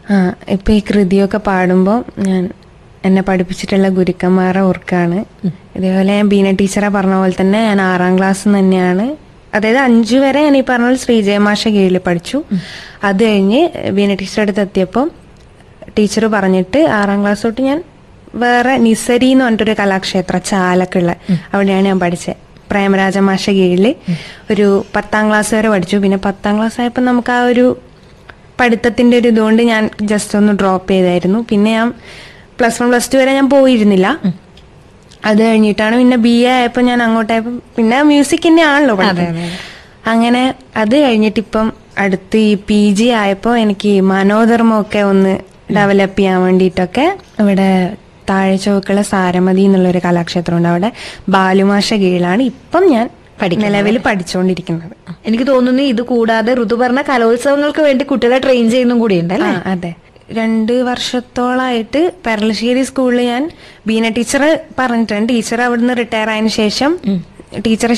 ആ ഇപ്പൊ ഈ കൃതിയൊക്കെ പാടുമ്പോൾ ഞാൻ എന്നെ പഠിപ്പിച്ചിട്ടുള്ള ഗുരുക്കന്മാരെ ഓർക്കാണ് ഇതേപോലെ ഞാൻ ബീന ടീച്ചറെ പറഞ്ഞ പോലെ തന്നെ ഞാൻ ആറാം ക്ലാസ് തന്നെയാണ് അതായത് അഞ്ചു വരെ ഞാൻ ഈ പറഞ്ഞ പോലെ ശ്രീജയമാഷ കീഴിൽ പഠിച്ചു അത് കഴിഞ്ഞ് ബീന ടീച്ചറെ അടുത്ത് എത്തിയപ്പോൾ ടീച്ചർ പറഞ്ഞിട്ട് ആറാം ക്ലാസ് തൊട്ട് ഞാൻ വേറെ നിസരി എന്ന് പറഞ്ഞിട്ടൊരു കലാക്ഷേത്ര ചാലക്കുള്ള അവിടെയാണ് ഞാൻ പഠിച്ചത് പ്രേമരാജ മാഷ കീഴിൽ ഒരു പത്താം ക്ലാസ് വരെ പഠിച്ചു പിന്നെ പത്താം ക്ലാസ് ആയപ്പോൾ നമുക്ക് ആ ഒരു പഠിത്തത്തിന്റെ ഒരു ഇതുകൊണ്ട് ഞാൻ ജസ്റ്റ് ഒന്ന് ഡ്രോപ്പ് ചെയ്തായിരുന്നു പിന്നെ ഞാൻ പ്ലസ് വൺ പ്ലസ് ടു വരെ ഞാൻ പോയിരുന്നില്ല അത് കഴിഞ്ഞിട്ടാണ് പിന്നെ ബി എ ആയപ്പോൾ ഞാൻ അങ്ങോട്ടായപ്പോൾ പിന്നെ മ്യൂസിക്കിന്റെ ആണല്ലോ പഠിക്കുന്നത്. അങ്ങനെ അത് കഴിഞ്ഞിട്ട് ഇപ്പം അടുത്ത് ഈ പി ജി ആയപ്പോൾ എനിക്ക് മനോധർമ്മമൊക്കെ ഒന്ന് ഡെവലപ്പ് ചെയ്യാൻ വേണ്ടിയിട്ടൊക്കെ ഇവിടെ താഴെ ചുവക്കുള്ള സാരമതി എന്നുള്ളൊരു കലാക്ഷേത്രമുണ്ട് അവിടെ ബാലുമാഷ കീഴിലാണ് ഇപ്പം ഞാൻ നിലവിൽ പഠിച്ചുകൊണ്ടിരിക്കുന്നത് എനിക്ക് തോന്നുന്നു ഇത് കൂടാതെ ഋതുപർണ കലോത്സവങ്ങൾക്ക് വേണ്ടി കുട്ടികളെ ട്രെയിൻ ചെയ്യുന്നും കൂടിയുണ്ട് അല്ലേ ആ അതെ രണ്ട് വർഷത്തോളായിട്ട് പെരളശ്ശേരി സ്കൂളിൽ ഞാൻ ബീന ടീച്ചർ പറഞ്ഞിട്ടുണ്ട് ടീച്ചർ അവിടുന്ന് റിട്ടയർ ആയതിനു ശേഷം ടീച്ചറെ